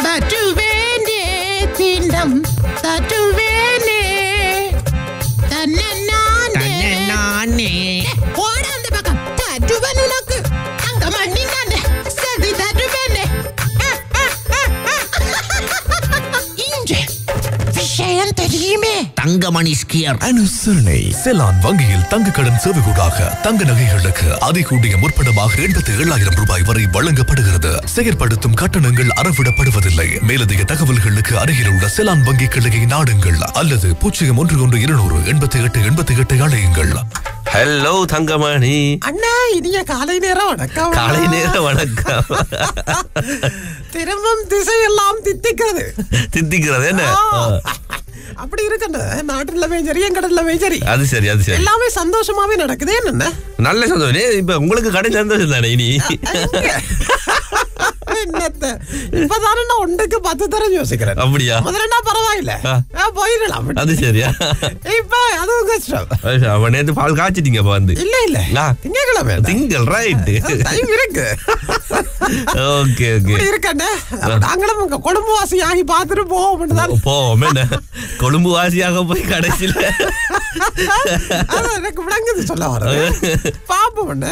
தட்டுவேனே திண்டம் தட்டுவேனே தன்னை நானே நானே ஓட அந்த பக்கம் தட்டுவன் உனக்கு அங்க மண்ணிங்கானே சதி தட்டுவேனே இங்கே விஷயம் தெரியுமே தங்கமணி ஸ்கியர் அனுசரணை செலான் வங்கியில் தங்க கடன் சேவைகூடாக தங்க நகைகளுக்கு அதிகூடிய முற்படமாக எண்பத்தி ஏழாயிரம் ரூபாய் வரை வழங்கப்படுகிறது செயற்படுத்தும் கட்டணங்கள் அறவிடப்படுவதில்லை மேலதிக தகவல்களுக்கு அருகில் உள்ள செலான் வங்கி கிளையை நாடுங்கள் அல்லது பூஜ்ஜியம் ஒன்று ஒன்று இருநூறு எண்பத்தி எட்டு எண்பத்தி எட்டு அழையுங்கள் ஹலோ தங்கமணி அண்ணா இனிய காலை நேரம் வணக்கம் காலை நேர வணக்கம் திரும்பும் திசையெல்லாம் தித்திக்கிறது தித்திக்கிறது என்ன ஆ. அப்படி இருக்கண்ட நாட்டுலவே சரி என் கடல்லவே சரி அது சரி அது சரி எல்லாமே சந்தோஷமாவே நடக்குது என்ன நல்ல சந்தோஷம் டேய், இப்ப உங்களுக்கு கடை சந்தோஷம் தானே இனி என்னத்த இப்பதானே நான் ஒன்றுக்கு பத்து தரம் யோசிக்கிறேன் அப்படியா முதல்ல பரவாயில்ல ஆ. ஆ, போயிடலாம் அது சரியா இப்ப அதுவும் கஷ்டம் அவன் நேத்து பால் காய்ச்சிட்டீங்க அப்ப வந்து இல்ல இல்ல ஆ. திங்கக்கிழமை திங்கள் ரைட் டைம் இருக்கு ஓகே ஓகே இப்படி இருக்கண்ணே நாங்களும் உங்க குடும்ப வாசி ஆகி பார்த்துட்டு போவோம் தான் போவோம் என்ன கொழும்பு வாசியாக போய் கடைசியில அதான் எனக்கு விளங்குது சொல்ல வர்றது பாப்போம் அண்ணே.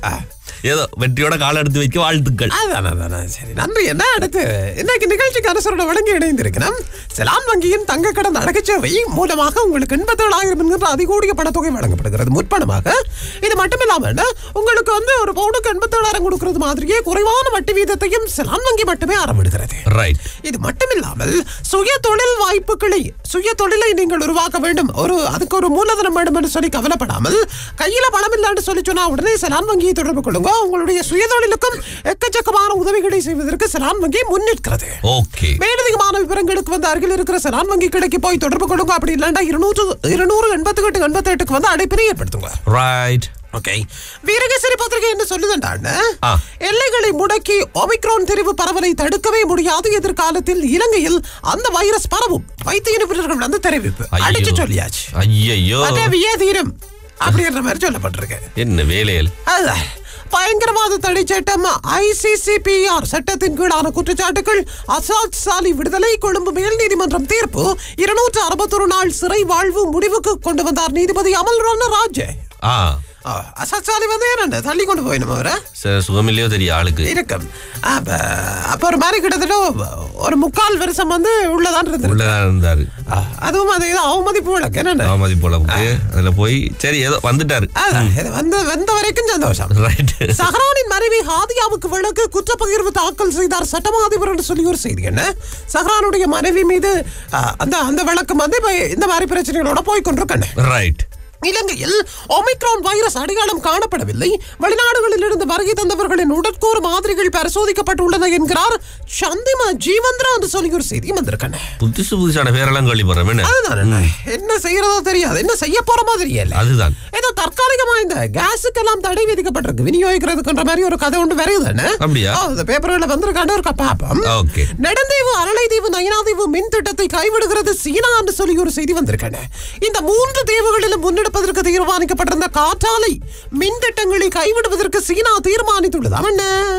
ஏதோ வெற்றியோட கால எடுத்து வைக்க வாழ்த்துக்கள் அதான், அதான், அதான். சரி நன்றி என்ன அடுத்து இன்னைக்கு நிகழ்ச்சிக்கு அரசரோட வழங்கி இணைந்திருக்கிறோம் செலான் வங்கியின் தங்க கடன் அடக்கச்சேவை மூலமாக உங்களுக்கு எண்பத்தேழாயிரம் என்கிற அதிகூடிய பணத்தொகை வழங்கப்படுகிறது முற்பணமாக இது மட்டுமில்லாம என்ன, உங்களுக்கு வந்து ஒரு பவுனுக்கு எண்பத்தேழாயிரம் கொடுக்கிறது மாதிரியே குறைவான வட்டி வீதத்தையும் செலான் வங்கி மட்டுமே ஆரம்பிடுகிறது ரைட் இது மட்டுமில்லாமல் சுய தொழில் வாய்ப்புகளை சுய தொழிலை நீங்கள் உருவாக்க வேண்டும் ஒரு அதுக்கு ஒரு மூலதனம் வேண்டும் என்று சொல்லி கவலைப்படாமல் கையில பணம் இல்லைன்னு சொல்லி சொன்னா உடனே செலான் வங்கியை தொடர்பு கொள்ளுங்க உங்களுடைய சுய தொழிலுக்கும் எக்கச்சக்கமான உதவிகளை செய்வதற்கு செலான் வங்கி முன்னிற்கிறது ஓகே மேலதிகமான விவரங்களுக்கு வந்து அருகில் இருக்கிற செலான் வங்கி கிளைக்கு போய் தொடர்பு கொள்ளுங்க அப்படி இல்லைன்னா இருநூற்று இருநூறு எண்பத்தி எட்டு எண்பத்தி எட்டுக்கு வந்து அடைப்பினை ஏற்படுத்துங்க ரைட் ஓகே வீரகேசரி பத்திரிகை என்ன சொல்லுதுண்டான்னு ஆ. எல்லைகளை முடக்கி ஒமிக்ரான் தெரிவு பரவலை தடுக்கவே முடியாது எதிர்காலத்தில் இலங்கையில் அந்த வைரஸ் பரவும் வைத்திய நிபுணர்கள் வந்து தெரிவிப்பு அடிச்சு சொல்லியாச்சு ஐயோ பதவியே தீரும் அப்படின்ற மாதிரி சொல்லப்பட்டிருக்கு என்ன வேலையல் அதுதான் பயங்கரவாத தடை சட்டம் ஐசிசிபிஆர் சட்டத்தின் கீழான குற்றச்சாட்டுகள் அசாத் சாலி விடுதலை கொழும்பு மேல் நீதிமன்றம் தீர்ப்பு இருநூற்று அறுபத்தொரு நாள் சிறை வாழ்வு முடிவுக்கு கொண்டு வந்தார் நீதிபதி அமல் ராஜ் ஆ அசாத் சாலி வந்து என்ன தள்ளி கொண்டு போயிடும் அவரை ச- சுகமில்லையோ தெரியும் ஆளுக்கு இருக்கும் அப்ப அப்ப ஒரு மாதிரி கிட்டத்தட்ட ஒரு முக்கால் வருஷம் வந்து உள்ளதான் இருந்தது உள்ளதான் இருந்தாரு ஆ, அதுவும் அது ஏதோ அவமதிப்பு வழக்கு என்னென்ன ஆமதி போல அதுல போய் சரி ஏதோ வந்துட்டாரு அதான், இது வந்து வந்த வரைக்கும் சந்தோஷம் ரைட் சஹரானின் மனைவி ஹாதியாவுக்கு வழக்கு குற்றப்பகிர்வு தாக்கல் செய்தார் சட்டமா அதிபர் என்று சொல்லி ஒரு செய்தி என்ன சஹரானுடைய மனைவி மீது ஆ, அந்த அந்த வழக்கு வந்து இப்ப இந்த மாதிரி பிரச்சனைகளோட போய் கொண்டிருக்கேன் ரைட் இலங்கையில் ஒமிக்ரான் வைரஸ் அடையாளம் காணப்படவில்லை வெளிநாடுகளில் இருந்து வருகை தந்தவர்களின் உடற்கூறு மாதிரிகள் பரிசோதிக்கப்பட்டுள்ளன என்கிறார் சந்திமா ஜீவந்திரா என்று சொல்லி ஒரு செய்தி வந்திருக்கேன் புதுசு புதுசான பேரெல்லாம் கழிப்படுறோம் என்ன அதுதான் என்ன. என்ன செய்யறதோ தெரியாது என்ன செய்ய போற மாதிரி இல்ல அதுதான் ஏதோ தற்காலிகமா இந்த கேஸுக்கெல்லாம் தடை விதிக்கப்பட்டிருக்கு விநியோகிக்கிறதுக்குன்ற மாதிரி ஒரு கதை ஒன்று வருதுன்னு அப்படியா? இந்த பேப்பர்ல வந்திருக்கான ஒரு பாப்பம் ஓகே நெடுந்தீவு அரளைதீவு நயினாதீவு மின் திட்டத்தை கைவிடுகிறது சீனா என்று சொல்லி ஒரு செய்தி வந்திருக்கான இந்த மூன்று தீவுகளிலும் முன்னெடுப்பதற்கு தீர்மானிக்கப்பட்டிருந்த காற்றாலை மின் திட்டங்களை கைவிடுவதற்கு சீனா தீர்மானித்துள்ளது அவன்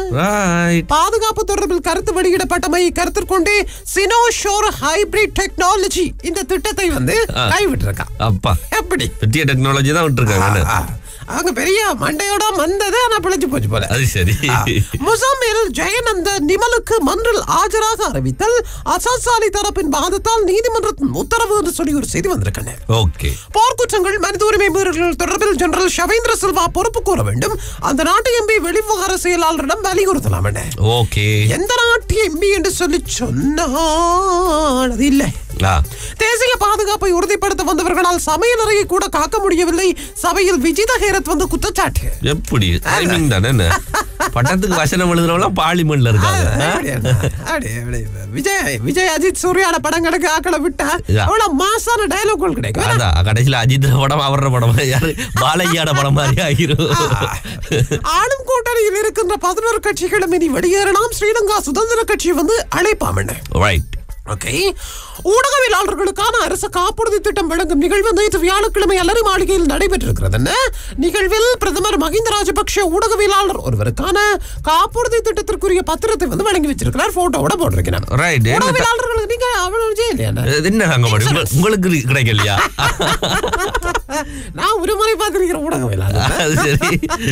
ரைட் பாதுகாப்பு தொடர்பில் கருத்து வெளியிடப்பட்டமை கருத்திற்கொண்டே சினோ ஷோர் ஹைபிரிட் டெக்னாலஜி இந்த திட்டத்தை வந்து கைவிட்டிருக்கா அப்பா எப்படி பெரிய டெக்னாலஜி தான் விட்டுருக்காங்க என்ன? ஆ, அவங்க பெரிய மண்டையோட வந்தது ஆனா பிழைச்சு போச்சு போல அது சரி முசாமில் ஜெயநந்த நிமலுக்கு மன்றில் ஆஜராக அறிவித்தல் அசாசாலி தரப்பின் வாதத்தால் நீதிமன்றத்தின் உத்தரவு என்று சொல்லி ஒரு செய்தி வந்திருக்கேன் ஓகே போர்க்குற்றங்கள் மனித உரிமை மீறல்கள் தொடர்பில் ஜெனரல் ஷவேந்திர சில்வா பொறுப்பு கூற வேண்டும் அந்த நாட்டு எம்பி வெளிவிவகார செயலாளரிடம் வலியுறுத்தலாம் என ஓகே எந்த நாட்டு எம்பி என்று சொல்லி சொன்னால் அது இல்லை ஆ தேசிய பாதுகாப்பை உறுதிப்படுத்த வந்தவர்களால் சமையலறையை கூட காக்க முடியவில்லை சபையில் விஜித ஹேரத் வந்து குற்றச்சாட்டு எப்படி டைமிங் தானே என்ன பட்டத்துக்கு வசனம் எழுதுறவங்களாம் பார்லிமெண்ட்ல இருக்காங்க ஆ? அப்படியா? அப்படி, அப்படி. விஜய் விஜய் அஜித் சூர்யால படங்களுக்கு ஆக்களை விட்டா இதா. அவ்வளவு மாசான டயலாக்கள் கிடைக்கும் அதான் கடைசியில அஜித் படம் அவரோட படம் யாரு பாலையாட படம் மாதிரி ஆகிரும் ஆளும் கூட்டணியில் இருக்கின்ற பதினோரு கட்சிகளும் இனி வெளியேறலாம் ஸ்ரீலங்கா சுதந்திர கட்சி வந்து அழைப்பாம் என்ன ரைட் ஓகே ஊடகவியலாளர்களுக்கான அரசு காப்புறுதி திட்டம் வழங்கும் நிகழ்வு நேற்று வியாழக்கிழமை அலரி மாளிகையில் நடைபெற்றிருக்கிறது என்ன நிகழ்வில் பிரதமர் மஹிந்த ராஜபக்ஷ ஊடகவியலாளர் ஒருவருக்கான காப்புறுதி திட்டத்திற்குரிய பத்திரத்தை வந்து வழங்கி வச்சிருக்கிறார் போட்டோவோட போட்டிருக்கிறேன் Right. என்ன த- ஊடகவியலாளர்களுக்கு நீங்க அவ்வளவு செய்யலையா இது என்ன நாங்க பண்ணி உங்களுக்கு கிடைக்கலையா நான் ஒரு முறை பார்த்திருக்கிறேன் ஊடகவியலாளர் அது சரி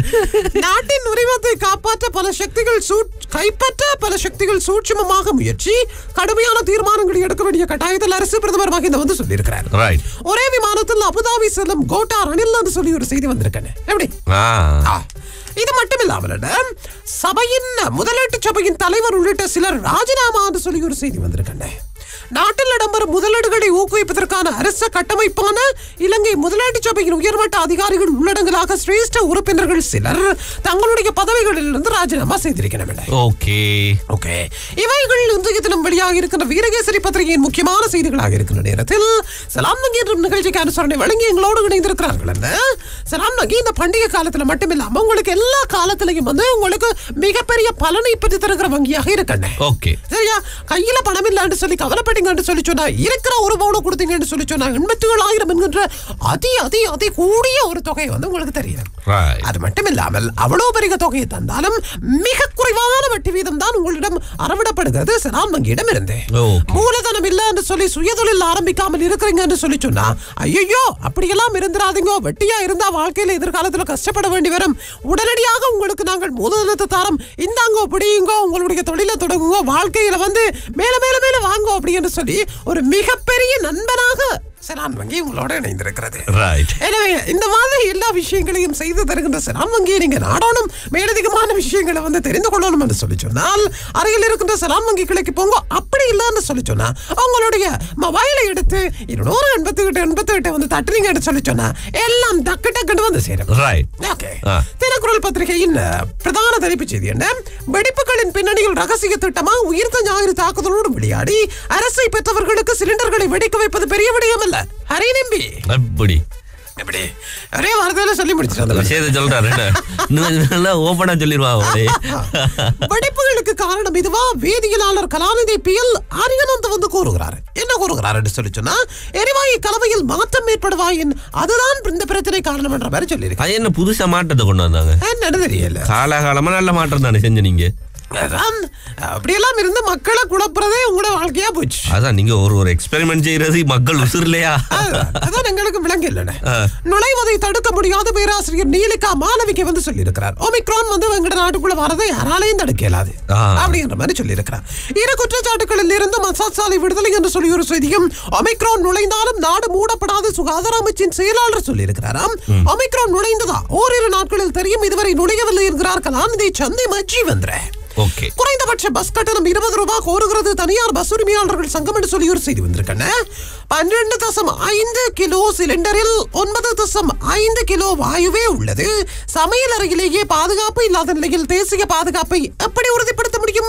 நாட்டின் உரிமத்தை காப்பாற்ற பல சக்திகள் சூட்- கைப்பற்ற பல சக்திகள் சூட்சுமமாக முயற்சி கடுமையான தீர்மானங்களை எடுக்க வேண்டிய கட்டாயத்தில் அரசு பிரதமர் மஹிந்த வந்து சொல்லியிருக்கிறார் ரைட் ஒரே விமானத்தில் அபுதாபி செல்லும் கோட்டா ரணில் என்று சொல்லி ஒரு செய்தி வந்திருக்கேன் எப்படி ஆ ஆ, இது மட்டுமில்லாமல் சபையின் முதலீட்டு சபையின் தலைவர் உள்ளிட்ட சிலர் ராஜினாமா என்று சொல்லி ஒரு செய்தி வந்திருக்கேன் நாட்டில் இடம்பெறும் முதலீடுகளை ஊக்குவிப்பதற்கான அரச கட்டமைப்பான இலங்கை முதலீட்டு சபையின் உயர்மட்ட அதிகாரிகள் உள்ளடங்கலாக சிரேஷ்ட உறுப்பினர்கள் சிலர் தங்களுடைய பதவிகளில் இருந்து ராஜினாமா செய்திருக்கிறார்கள் ஓகே ஓகே இவைகள் இன்றைய தினம் வெளியாக இருக்கின்ற வீரகேசரி பத்திரிகையின் முக்கியமான செய்திகளாக இருக்கின்ற நேரத்தில் சலாம் நங்கி என்ற நிகழ்ச்சிக்கு அனுசரணை வழங்கி எங்களோடு இணைந்திருக்கிறார்கள் என்ன சலாம் நங்கி இந்த பண்டிகை காலத்துல மட்டுமில்லாம உங்களுக்கு எல்லா காலத்திலையும் வந்து உங்களுக்கு மிகப்பெரிய பலனை பெற்று தருகிற வங்கியாக இருக்கண்ணே ஓகே சரியா கையில பணம் இல்லைன்னு சொல்லி கவலைப்பட்டீங்கன்னு சொல்லி சொன்னா இருக்கிற ஒரு பவுன் கொடுத்தீங்கன்னு சொல்லி சொன்னா எண்பத்தி ஏழாயிரம் என்கின்ற அதி அதி அதி கூடிய ஒரு தொகை வந்து உங்களுக்கு தெரியும் Right. அது மட்டும் இல்லாமல் அவ்வளவு பெரிய தொகையை தந்தாலும் மிக குறைவான வட்டி வீதம் தான் உங்களிடம் அறவிடப்படுகிறது சலாம் வங்கியிடம் இருந்து Okay. மூலதனம் இல்ல என்று சொல்லி சுயதொழில் ஆரம்பிக்காமல் இருக்கிறீங்கன்னு சொல்லி சொன்னா ஐயோ அப்படியெல்லாம் இருந்துராதீங்க வெட்டியா இருந்தா வாழ்க்கையில எதிர்காலத்துல கஷ்டப்பட வேண்டி வரும் உடனடியாக உங்களுக்கு நாங்கள் மூலதனத்தை தரம் இந்தாங்கோ பிடியுங்கோ உங்களுடைய தொழிலை தொடங்குங்க வாழ்க்கையில வந்து மேல மேல மேல வாங்கோ அப்படின்னு சொல்லி ஒரு மிகப்பெரிய நண்பனாக செலான் வங்கி உங்களோட இணைந்திருக்கிறது ரைட் எனவே இந்த மாதிரி எல்லா விஷயங்களையும் செய்து தருகின்ற செலான் வங்கியை நீங்க நாடணும் மேலதிகமான விஷயங்களை வந்து தெரிந்து கொள்ளணும் என்று சொல்லி சொன்னால் அருகில் இருக்கின்ற செலான் வங்கி கிளைக்கு போங்க அப்படி இல்லைன்னு சொல்லி சொன்னா உங்களுடைய மொபைலை எடுத்து இருநூறு எண்பத்தி எட்டு எண்பத்தி எட்டு வந்து தட்டுனீங்கன்னு சொல்லி சொன்னா எல்லாம் டக்கு டக்குன்னு வந்து சேரும் ரைட் ஓகே ஆ. தினக்குரல் பத்திரிகையின் அஹ், பிரதான தலைப்புச் செய்தி என்ன வெடிப்புகளின் பின்னணியில் ரகசிய திட்டமா உயிர்த்த ஞாயிறு தாக்குதலோடு விளையாடி அரசை பெற்றவர்களுக்கு சிலிண்டர்களை வெடிக்க வைப்பது பெரிய விடயம் அல்ல ஹரி நம்பி அப்படி எப்படி ஒரே வார்த்தையில சொல்லி முடிச்சிட்டு அந்த விஷயத்தை சொல்றாரு என்ன இன்னும் நல்லா ஓப்பனா சொல்லிடுவா அவளே வெடிப்புகளுக்கு காரணம் இதுவா வேதியியலாளர் கலாநிதி பிஎல் ஆரியனந்த் வந்து கூறுகிறார் என்ன கூறுகிறார் என்று சொல்லி சொன்னா எரிவாயு கலவையில் மாற்றம் ஏற்படுவாயின் அதுதான் இந்த பிரச்சனை காரணம் என்ற மாதிரி சொல்லியிருக்காங்க அது என்ன புதுசா மாற்றத்தை கொண்டு வந்தாங்க என்னன்னு தெரியல காலாகாலமா நல்ல மாற்றம் தானே செஞ்ச நீங்க அதான் அப்படியெல்லாம் இருந்து மக்களை குழப்புறதே உங்களோட வாழ்க்கையா போச்சு அதான் நீங்க ஒரு ஒரு எக்ஸ்பெரிமெண்ட் செய்யறது மக்கள் உசுர்லையா அதான் அதான் எங்களுக்கு விளங்க இல்லைண்ணே நுழைவதை தடுக்க முடியாத பேராசிரியர் நீலிகா மாணவிக்கு வந்து சொல்லியிருக்கிறார் ஒமிக்ரான் வந்து எங்கட நாட்டுக்குள்ள வரதை யாராலையும் தடுக்க இயலாது ஆ. அப்படின்ற மாதிரி சொல்லியிருக்கிறார் இரு குற்றச்சாட்டுகளில் இருந்து மசாஜ் சாலை விடுதலை என்று சொல்லி ஒரு செய்தியும் ஒமிக்ரான் நுழைந்தாலும் நாடு மூடப்படாது சுகாதார அமைச்சின் செயலாளர் சொல்லியிருக்கிறாராம் ஒமிக்ரான் நுழைந்ததா ஓரிரு நாட்களில் தெரியும் இதுவரை நுழையவில்லை என்கிறார் கலாநிதி சந்தை மஜி வந்திர ஓகே குறைந்தபட்ச பஸ் கட்டணம் இருபது ரூபாய் கோருகிறது தனியார் பஸ் உரிமையாளர்கள் சங்கம் என்று சொல்லி ஒரு செய்தி வந்திருக்கேன் பன்னிரண்டு தசம் ஐந்து கிலோ சிலிண்டரில் ஒன்பது தசம் ஐந்து கிலோ வாயுவே உள்ளது சமையல் அறையிலேயே பாதுகாப்பு இல்லாத நிலையில் தேசிய பாதுகாப்பை எப்படி உறுதிப்படுத்த முடியும்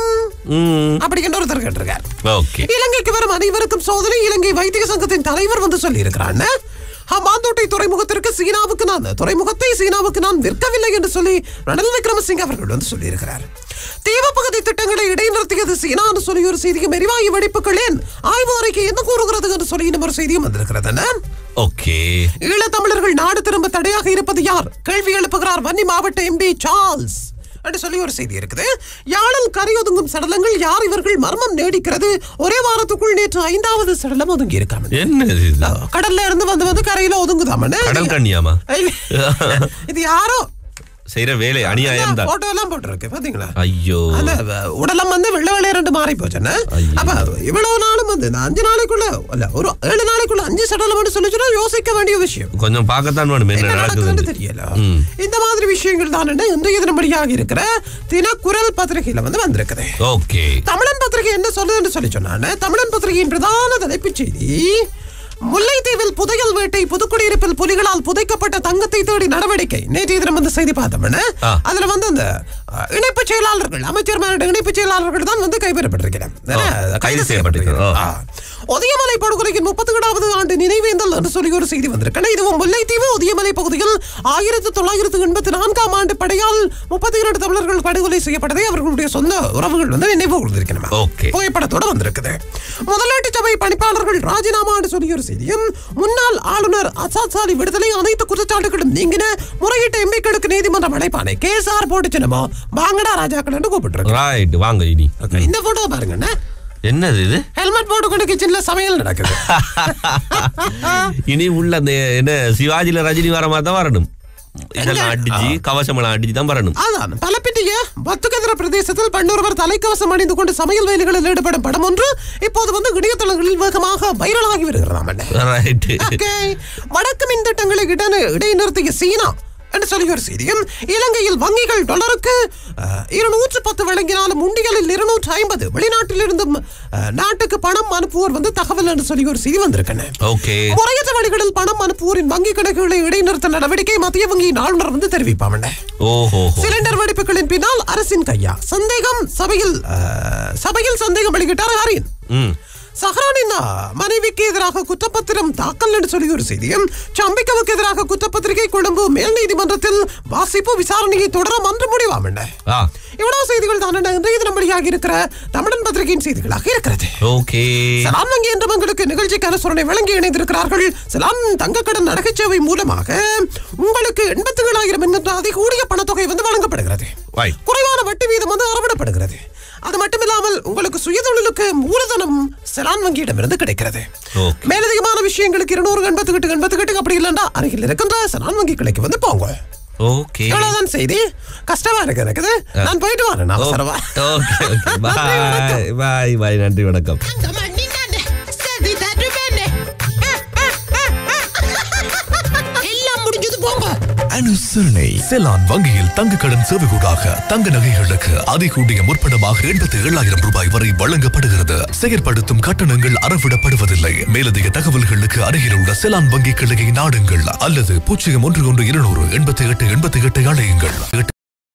ம் அப்படி என்று ஒருத்தர் கேட்டிருக்கார் ஓகே இலங்கைக்கு வரும் அனைவருக்கும் சோதனை இலங்கை வைத்திய சங்கத்தின் தலைவர் வந்து சொல்லி இருக்கிறான் ஹமாந்தோட்டை துறைமுகத்திற்கு சீனாவுக்கு நான் துறைமுகத்தை சீனாவுக்கு நான் விற்கவில்லை என்று சொல்லி ரணில் விக்ரமசிங்க அவர்கள் வந்து சொல்லியிருக்கிறார் தீபப்பகுதி திட்டங்களை இடைநிறுத்தியது சீனா என்று சொல்லி ஒரு செய்தியும் எரிவாயு வெடிப்புகளின் ஆய்வு அறிக்கை என்ன கூறுகிறது என்று சொல்லி இன்னும் ஒரு செய்தியும் வந்திருக்கிறது என்ன? ஓகே ஈழத்தமிழர்கள் நாடு திரும்ப தடையாக இருப்பது யார் கேள்வி எழுப்புகிறார் வன்னி மாவட்ட எம்பி சார்ல்ஸ் என்று சொல்லி ஒரு செய்தி இருக்குது யாழில் கரையொதுங்கும் சடலங்கள் யார் இவர்கள் மர்மம் நீடிக்கிறது ஒரே வாரத்துக்குள் நேற்று ஐந்தாவது சடலம் ஒதுங்கி இருக்காம என்ன இது கடல்ல இருந்து வந்து வந்து கரையில ஒதுங்குதாமன்னு கடல் கண்ணியாமா இது யாரோ செய்யற வேலை அநியாயம் தான் போட்டோ எல்லாம் போட்டிருக்கு பாத்தீங்களா ஐயோ அந்த வ- உடலம் வந்து வெள்ளை வெள்ளையரண்டு மாறி போச்சுன்னு ஐயோ. அப்ப இவ்வளவு நாளும் வந்து இந்த அஞ்சு நாளைக்குள்ள இல்ல ஒரு ஏழு நாளைக்குள்ள அஞ்சு சடலம் சொல்லி சொன்னா யோசிக்க வேண்டிய விஷயம் கொஞ்சம் பார்க்கத்தான் வேணும் என்ன என்ன நடக்குதுன்னு நடக்குது தெரியல ம். இந்த மாதிரி விஷயங்கள் தான் இன்றைய தினப்படியாக இருக்கிற தினக்குரல் பத்திரிகையில வந்து வந்திருக்குது ஓகே தமிழன் பத்திரிகை என்ன சொல்லுதுன்னு சொல்லி சொன்னாங்க தமிழன் பத்திரிகையின் பிரதான தலைப்புச் செய்தி முல்லைத்தீவில் புதையல் வேட்டை புதுக்குடியிருப்பில் புலிகளால் புதைக்கப்பட்ட தங்கத்தை தேடி நடவடிக்கை நேற்றைய தினம் வந்து செய்தி பார்த்தோம்னு ஆ. அதுல வந்து அந்த அஹ், இணைப்பு செயலாளர்கள் அமைச்சர்மாரிட இணைப்பு செயலாளர்கள் தான் வந்து கைப்பற்றப்பட்டிருக்கிறார் ஆ, கைது செய்யப்பட்டிருக்கிறார். ஆ. ஒதியமலை படுகொலையின் முப்பத்தி ஏழாவது ஆண்டு நினைவேந்தல் என்று சொல்லி ஒரு செய்தி வந்திருக்கிறது இதுவும் முல்லைத்தீவு ஒதியமலை பகுதியில் ஆயிரத்தி தொள்ளாயிரத்தி எண்பத்தி நான்காம் ஆண்டு படையால் முப்பத்தி இரண்டு தமிழர்கள் படுகொலை செய்யப்பட்டதை அவர்களுடைய சொந்த உறவுகள் வந்து நினைவு கூர்ந்திருக்கணும் Okay. புகைப்படத்தோட வந்திருக்குது முதலீட்டு சபை பணிப்பாளர்கள் ராஜினாமா என்று சொல்லி ஒரு செய்தியும் முன்னாள் ஆளுநர் அசாத் சாலி விடுதலை அனைத்து குற்றச்சாட்டுகளும் நீங்கின முறையீட்டு எம்பிக்களுக்கு நீதிமன்றம் அழைப்பானை கேசார் போட்டு சின்னமோ பாங்கடா ராஜாக்கள் என்று கூப்பிட்டு ரைட் வாங்க இனி இந்த போட்டோ பாருங்க அண்ணா. என்னது இது ஹெல்மெட் போட்டு கிச்சன்ல சமையல் நடக்குது இனி உள்ள அந்த என்ன சிவாஜில ரஜினி வர மாதிரி தான் வரணும் இதெல்லாம் அடிச்சு கவசமெல்லாம் அடிச்சு தான் வரணும் அதான் பலப்பிட்டிய பத்துக்கதிர பிரதேசத்தில் பெண்ணொருவர் தலைக்கவசம் அணிந்து கொண்டு சமையல் வேலைகளில் ஈடுபடும் படம் ஒன்று இப்போது வந்து இணையதளங்களில் வேகமாக வைரலாகி வருகிறதாம் அண்ணே. ரைட் ஓகே வடக்கு மின் திட்டங்களை இட இடைநிறுத்திய சீனா என்று சொல்லி ஒரு செய்தியும் இலங்கையில் வங்கிகள் டாலருக்கு இருநூற்று பத்து வழங்கினாலும் உண்டிகளில் இருநூற்று ஐம்பது வெளிநாட்டிலிருந்து அஹ், நாட்டுக்கு பணம் அனுப்புவோர் வந்து தகவல் என்று சொல்லி ஒரு செய்தி வந்திருக்கேன் ஓகே முறையற்ற வழிகளில் பணம் அனுப்புவோரின் வங்கி கணக்குகளை இடைநிறுத்த நடவடிக்கை மத்திய வங்கியின் ஆளுநர் வந்து தெரிவிப்பாமண்ட ஓஹோ சிலிண்டர் வெடிப்புகளின் பின்னால் அரசின் கையா சந்தேகம் சபையில் அஹ், சபையில் சந்தேகம் வெளியிட்டார் ஹரின் ம் சஹரானின் அஹ், மனைவிக்கு எதிராக குற்றப்பத்திரம் தாக்கல் என்று சொல்லி ஒரு செய்தியும் சம்பிக்கவுக்கு எதிராக குற்றப்பத்திரிகை கொழும்பு மேல் நீதிமன்றத்தில் வாசிப்பு விசாரணையை தொடர மன்று முடிவாம் என்ன ஆ இவ்வளவு செய்திகள் தான் என்ன இன்றைய தினம் வெளியாகி இருக்கிற தமிழன் பத்திரிகையின் செய்திகளாக இருக்கிறது ஓகே செலான் வங்கி என்ற உங்களுக்கு நிகழ்ச்சிக்கு அனுசரணை வழங்கி இணைந்திருக்கிறார்கள் செலான் தங்கக்கடன் நகைச்சேவை மூலமாக உங்களுக்கு எண்பத்தி ஏழாயிரம் என்கின்ற அதிகூடிய பணத்தொகை வந்து வழங்கப்படுகிறது Right. குறைவான வட்டி வீதம் வந்து அறவிடப்படுகிறது அது மட்டுமில்லாமல் உங்களுக்கு சுயதொழிலுக்கு மூலதனம் செலான் வங்கியிடமிருந்து கிடைக்கிறது Okay. மேலதிகமான விஷயங்களுக்கு இருநூறு எண்பத்தி எட்டு எண்பத்தி எட்டு அப்படி இல்லைன்னா அருகில் இருக்கின்ற செலான் வங்கி கிளைக்கு வந்து போங்க ஓகே இவ்வளவுதான் செய்தி கஷ்டமா இருக்கு எனக்கு நான் போயிட்டு வரேன் நான் அவசரமா ஓகே ஓகே பாய் பாய் பாய் நன்றி வணக்கம் அங்க மண்ணினானே சரி தருவேனே எல்லாம் முடிஞ்சது போங்க அனுசரணை செலான் வங்கியில் தங்க கடன் சேவைகூடாக தங்க நகைகளுக்கு அதிகூடிய முற்படமாக எண்பத்தி ஏழாயிரம் ரூபாய் வரை வழங்கப்படுகிறது செயற்படுத்தும் கட்டணங்கள் அறவிடப்படுவதில்லை மேலதிக தகவல்களுக்கு அருகில் உள்ள செலான் வங்கி கிளையை நாடுங்கள் அல்லது பூஜ்ஜியம் ஒன்று ஒன்று இருநூறு எண்பத்தி எட்டு எண்பத்தி எட்டு அழையுங்கள்